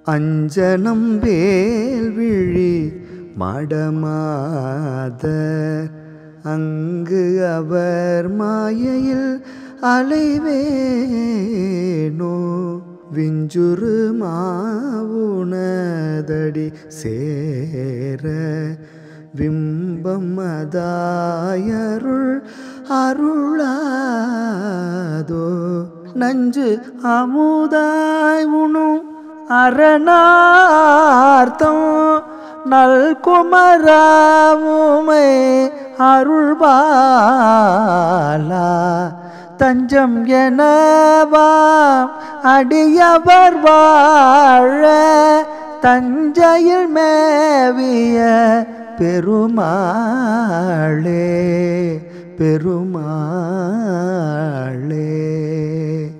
அஞ்சனம் வேல்விழி மடமாத அங்கு அவர் மாயையில் அலைவேனோ விஞ்சுரு மாவுணதடி சேர விம்பம் அதாயருள் அருளாதோ நஞ்சு அமுதாய் உணும் அரணார்த்தம் நல்குமராவுமை அருள்பாலா தஞ்சம் எனவாம் அடியவர் வாழ தஞ்சையில் மேவிய பெருமாளே பெருமாளே